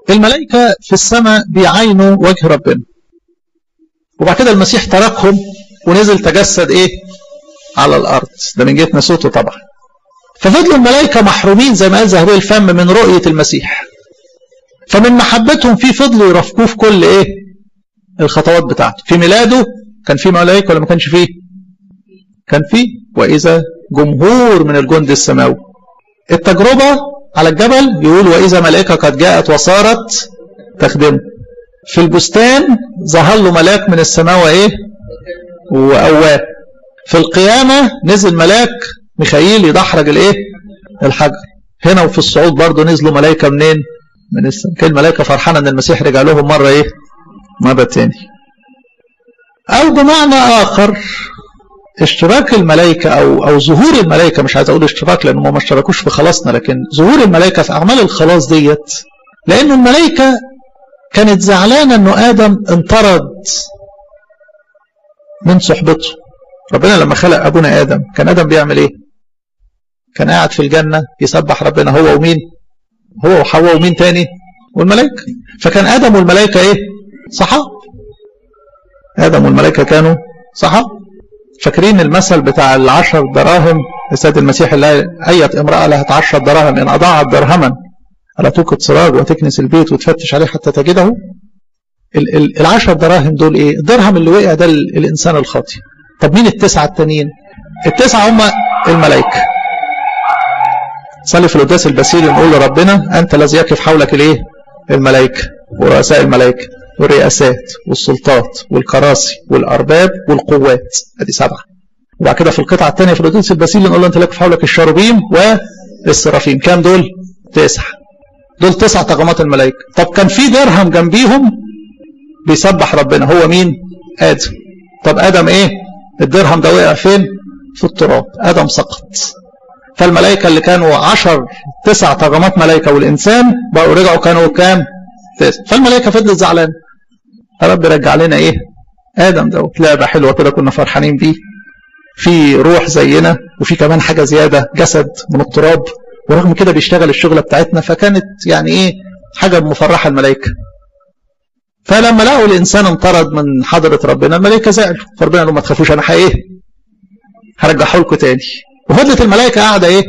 الملائكة في السماء بيعاينوا وجه ربنا وبعد كده المسيح تركهم ونزل تجسد ايه على الارض ده من جهه نسوته طبعا ففضلوا الملائكه محرومين زي ما قال ذهبي الفم من رؤيه المسيح فمن محبتهم فيه فضلوا يرافقوه في كل ايه الخطوات بتاعته في ميلاده كان في ملائكه ولا ما كانش فيه كان فيه واذا جمهور من الجند السماوي التجربه على الجبل يقول واذا ملائكه قد جاءت وصارت تخدمه في البستان ظهر له ملاك من السماء وايه وقواه في القيامة نزل ملاك ميخائيل يدحرج الايه الحجر هنا وفي الصعود برضه نزلوا ملائكة منين من السماء كان الملائكة فرحانة ان المسيح رجع لهم مرة ايه مرة تاني او بمعنى اخر اشتراك الملائكة او او ظهور الملائكة مش عايز اقول اشتراك لان هم ما اشتركوش في خلاصنا لكن ظهور الملائكة في اعمال الخلاص ديت لان الملائكة كانت زعلانة انه ادم انطرد من صحبته ربنا لما خلق ابونا ادم كان ادم بيعمل ايه كان قاعد في الجنة يسبح ربنا هو ومين هو وحواء ومين تاني والملائكة فكان ادم والملائكة ايه صحاب ادم والملائكة كانوا صحاب فاكرين المثل بتاع العشر دراهم السيد المسيح اللي اية امرأة لها عشر دراهم ان اضاعت درهما ألا توقد سراج وتكنس البيت وتفتش عليه حتى تجده ال ال العشر دراهم دول ايه الدرهم اللي وقع ده الانسان الخاطئ طب مين التسعة التانيين التسعة هم الملائكة صلي في القداس البسيل نقول لربنا انت الذي يقف حولك الايه الملائكة ورؤساء الملائكة والرئاسات والسلطات والكراسي والارباب والقوات ادي سبعة وبعد كده في القطعة الثانية في القداس البسيل نقول له انت لك في حولك الشاروبيم والسرافيم كام دول تسعة دول تسع طغمات الملائكة طب كان في درهم جنبيهم بيسبح ربنا هو مين آدم طب آدم ايه الدرهم ده وقع فين في التراب آدم سقط فالملائكة اللي كانوا عشر تسع طغمات ملائكة والإنسان بقوا رجعوا كانوا كام تسع فالملائكة فضلت زعلانة يا رب رجع لنا ايه آدم ده لعبة حلوة كده كنا فرحانين بيه في روح زينا وفي كمان حاجة زيادة جسد من التراب ورغم كده بيشتغل الشغلة بتاعتنا فكانت يعني ايه حاجة مفرحة الملائكة فلما لقوا الانسان انطرد من حضرة ربنا الملائكة زعلوا فربنا قالوا ما تخافوش انا ايه هرجعه لكم تاني وفضلت الملائكة قاعدة ايه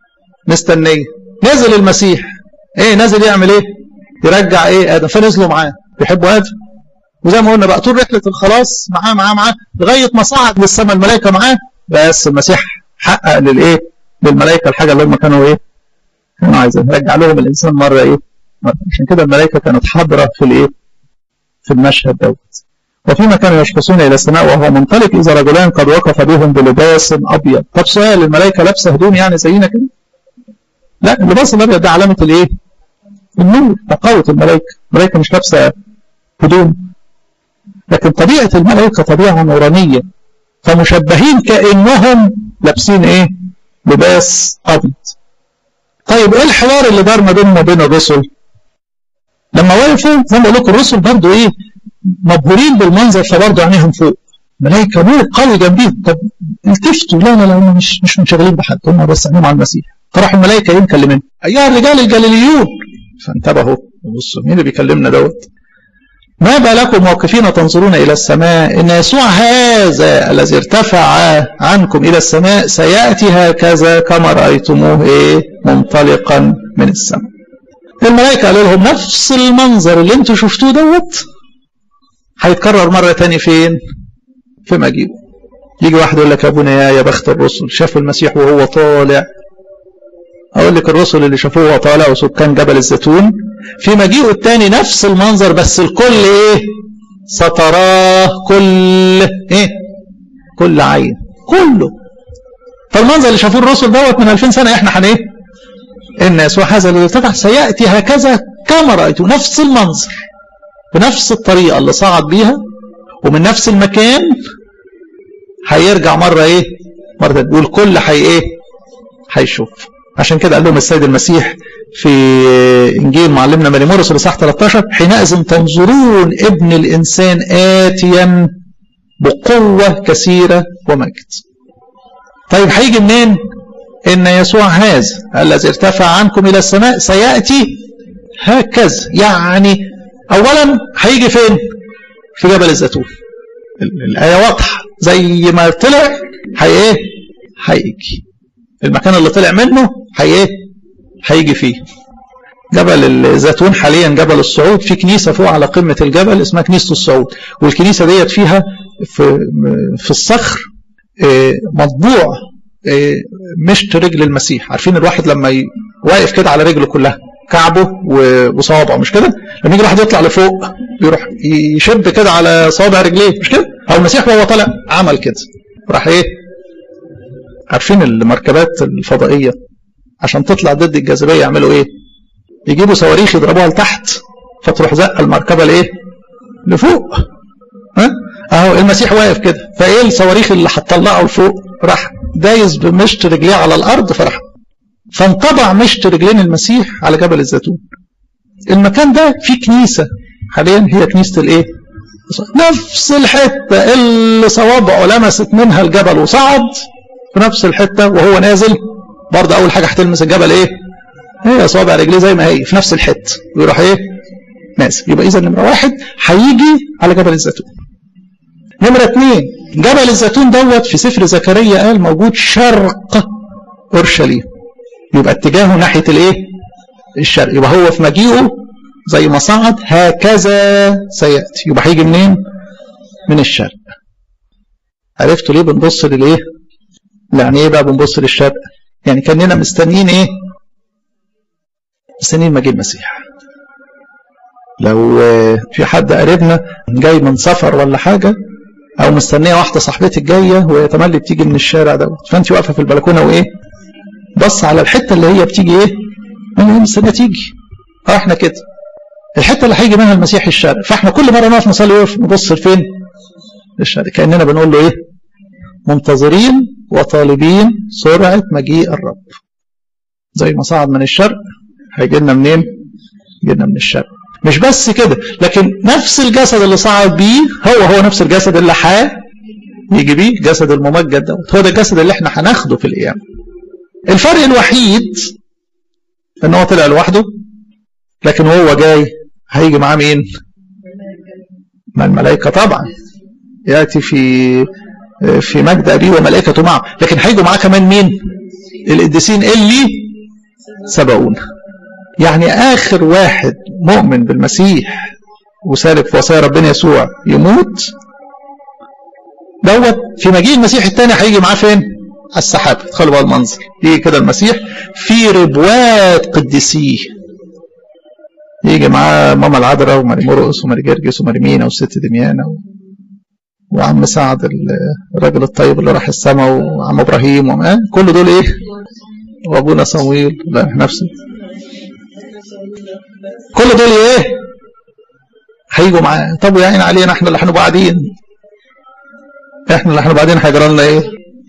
مستنية نزل المسيح ايه نزل يعمل ايه يرجع ايه ادم فنزلوا معاه بيحبوا ادم وزي ما قلنا بقى طول رحلة الخلاص معاه معاه معاه لغاية ما صعد للسماء الملائكة معاه بس المسيح حقق للايه للملائكة الحاجة اللي هم كانوا ايه كانوا عايزين رجع لهم الانسان مرة ايه مرة. عشان كده الملائكة كانت حاضرة في الايه في المشهد دوت وفيما كانوا يشخصون الى السماء وهو منطلق اذا رجلان قد وقف بهم بلباس ابيض طب سؤال الملائكة لابسة هدوم يعني زينا كده لا اللباس الابيض ده علامة الايه النور تقوة الملائكة الملائكة مش لابسة هدوم لكن طبيعة الملائكة طبيعة نورانية فمشبهين كأنهم لابسين ايه لباس ابيض طيب ايه الحوار اللي دار ما بيننا وبين الرسل لما وقفوا زي ما بقول لكم الرسل برضه ايه مبهورين بالمنظر فبرضه عينيهم فوق ملائكه نور قوي جنبيهم طب التفتوا لا لا لا هم مش مش منشغلين بحد هم بس عينيهم على المسيح فراحوا الملائكه ايه مكلمين ايها الرجال الجليليون فانتبهوا بصوا مين اللي بيكلمنا دوت ما بالكم واقفين تنظرون إلى السماء إن يسوع هذا الذي ارتفع عنكم إلى السماء سيأتي هكذا كما رأيتموه إيه منطلقا من السماء الملائكة قالوا لهم نفس المنظر اللي انتوا شفتوه دوت هيتكرر مرة تاني فين في مجيئه يجي واحد يقول لك يا ابونا يا يا بخت الرسل شافوا المسيح وهو طالع اقول لك الرسل اللي شافوه وهو طالع وسكان جبل الزيتون في مجيئه الثاني نفس المنظر بس الكل ايه ستراه كل ايه كل عين كله فالمنظر اللي شافوه الرسل دوت من 2000 سنه احنا هن ايه ان يسوع هذا الذي ارتفع سياتي هكذا كما رايته نفس المنظر بنفس الطريقه اللي صعد بيها ومن نفس المكان هيرجع مره ايه مره والكل هي ايه هيشوف عشان كده قال لهم السيد المسيح في انجيل معلمنا ماري مرقس الاصحاح 13 حينئذ تنظرون ابن الانسان اتيا بقوه كثيره ومجد. طيب هيجي منين؟ ان يسوع هذا الذي ارتفع عنكم الى السماء سياتي هكذا يعني اولا هيجي فين في جبل الزيتون الايه واضحه زي ما طلع هي ايه هيجي المكان اللي طلع منه هي ايه هيجي فيه جبل الزيتون حاليا جبل الصعود في كنيسة فوق على قمة الجبل اسمها كنيسة الصعود والكنيسة ديت فيها في, في الصخر مطبوع مشط رجل المسيح عارفين الواحد لما واقف كده على رجله كلها كعبه وصوابعه مش كده لما يجي الواحد يطلع لفوق يروح يشد كده على صوابع رجليه مش كده هو المسيح وهو طالع عمل كده راح ايه عارفين المركبات الفضائية عشان تطلع ضد الجاذبية يعملوا ايه يجيبوا صواريخ يضربوها لتحت فتروح زق المركبة لايه لفوق ها اهو المسيح واقف كده فايه الصواريخ اللي هتطلعه لفوق راح دايس بمشط رجليه على الارض فراح فانطبع مشط رجلين المسيح على جبل الزيتون المكان ده فيه كنيسة حاليا هي كنيسة الايه نفس الحتة اللي صوابعه لمست منها الجبل وصعد في نفس الحتة وهو نازل برضه أول حاجة هتلمس الجبل إيه؟ هي صوابع رجليه زي ما هي في نفس الحتة ويروح إيه؟ نازل يبقى إذا نمرة واحد هيجي على جبل الزيتون. نمرة اثنين جبل الزيتون دوت في سفر زكريا قال موجود شرق أورشليم. يبقى اتجاهه ناحية الإيه؟ الشرق يبقى هو في مجيئه زي ما صعد هكذا سيأتي يبقى هيجي منين؟ من الشرق. عرفتوا ليه بنبص للإيه؟ يعني ايه بقى بنبص للشرق يعني كاننا مستنيين ايه مستنيين مجيء المسيح لو في حد قريبنا جاي من سفر ولا حاجة او مستنية واحدة صاحبتك جاية وهي تملي بتيجي من الشارع دوت فانت واقفة في البلكونة وايه بص على الحتة اللي هي بتيجي ايه هي مستنية تيجي اه احنا كده الحتة اللي هيجي منها المسيح الشرق فاحنا كل مرة نقف نصلي وقف نبص لفين للشرق كأننا بنقول له ايه منتظرين وطالبين سرعة مجيء الرب زي ما صعد من الشرق هيجي لنا منين يجي لنا من الشرق مش بس كده لكن نفس الجسد اللي صعد بيه هو هو نفس الجسد اللي حا يجي بيه الجسد الممجد دوت هو ده الجسد اللي احنا هناخده في القيامة الفرق الوحيد ان هو طلع لوحده لكن وهو جاي هيجي معاه مين مع الملائكة طبعا يأتي في في مجد أبيه وملائكته معه لكن هيجوا معاه كمان مين القديسين اللي سبقونا يعني آخر واحد مؤمن بالمسيح وسالك في وصايا ربنا يسوع يموت دوت في مجيء المسيح الثاني هيجي معاه فين على السحاب تخيلوا بقى المنظر يجي كده المسيح في ربوات قديسيه يجي معاه ماما العذراء وماري مرقس وماري جرجس وماري مينا والست دميانة و... وعم سعد الراجل الطيب اللي راح السماء وعم ابراهيم وما كل دول ايه وابونا صمويل لا نفسه كل دول ايه هيجوا معاه طب يا عين علينا احنا اللي احنا بعدين احنا اللي احنا بعدين هيجرى لنا ايه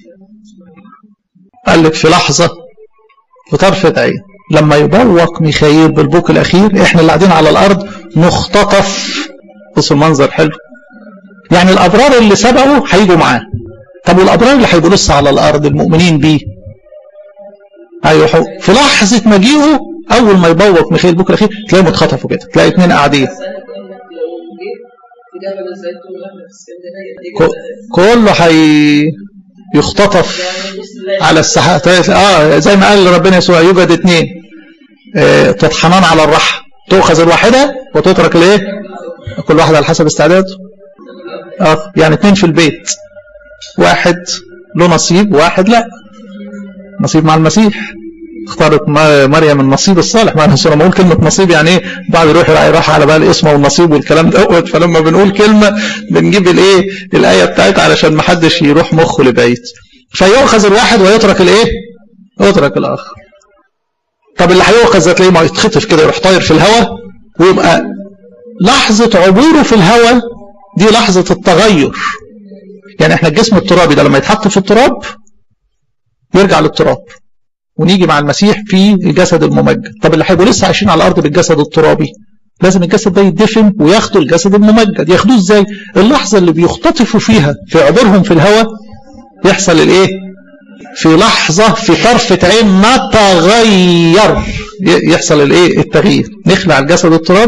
قال لك في لحظه في طرفه عين لما يبوق ميخائيل بالبوق الاخير احنا اللي قاعدين على الارض نختطف بصوا المنظر حلو يعني الابرار اللي سبقوا هيجوا معاه طب والابرار اللي هيبقوا لسه على الارض المؤمنين بيه هيروحوا في لحظه مجيئه اول ما يبوق ميخائيل بكره الاخير تلاقيهم اتخطفوا كده تلاقي اثنين قاعدين كله هي يختطف على السحاب اه زي ما قال ربنا يسوع يوجد اثنين آه تطحنان على الرحى تؤخذ الواحده وتترك الايه كل واحد على حسب استعداده اه يعني اثنين في البيت واحد له نصيب واحد لا نصيب مع المسيح اختارت مريم النصيب الصالح ما انا بقول كلمه نصيب يعني ايه بعد يروح راح على بقى الاسم والنصيب والكلام دوت فلما بنقول كلمه بنجيب الايه الايه بتاعتها علشان ما حدش يروح مخه لبعيد فيؤخذ الواحد ويترك الايه يترك الاخر طب اللي هيؤخذ هتلاقيه ما يتخطف كده يروح طاير في الهواء ويبقى لحظه عبوره في الهواء دي لحظه التغير يعني احنا الجسم الترابي ده لما يتحط في التراب يرجع للتراب ونيجي مع المسيح في الجسد الممجد طب اللي هيبقوا لسه عايشين على الارض بالجسد الترابي لازم الجسد ده يدفن وياخدوا الجسد الممجد ياخدوه ازاي اللحظه اللي بيختطفوا فيها في عبورهم في الهواء يحصل الايه في لحظه في طرفه عين نتغير يحصل الايه التغيير نخلع الجسد الترابي